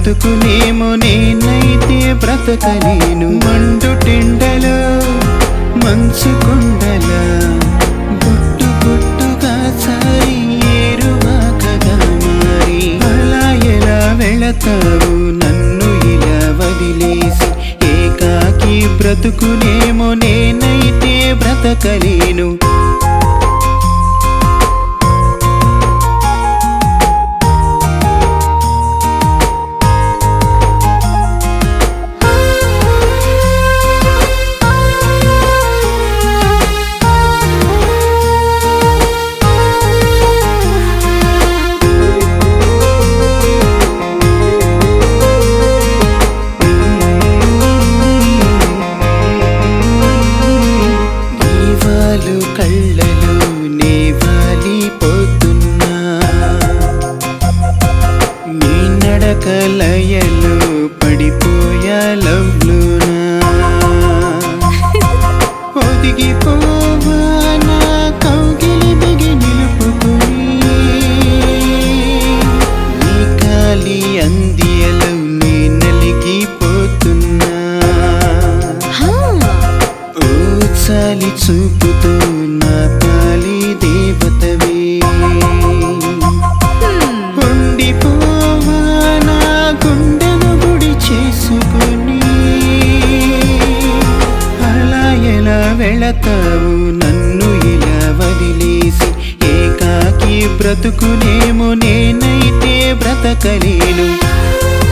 బ్రతుకునేమో నేనైతే బ్రతకలేను మండు టెండలో మంచు కొండల బుట్టు బుట్టుగా సారి ఏరువాకగా మారి అలా ఎలా వెళతావు నన్ను ఇలా వదిలేసి ఏకాకి బ్రతుకునేమో నేనైతే బ్రతకలేను నీవాలు కళ్ళలు నేవాలిపోతున్నా నీ నడకలయలు పడిపోయా లవ్లునా ఒదిగిపోవా నా కౌగిలి బిగి నిలుపుకుని నీ కాలి అందియలు నే నలిగిపోతున్నా హా, ఓ చాలి చూపుతూ నా పాలి దేవతవే హ్మ్. ఉండిపోవా నా గుండెను గుడి చేసుకుని అలా ఎలా వెళతావు నన్ను ఇలా వదిలేసి ఏకాకి బ్రతుకునేమో నేనైతే బ్రతకలేను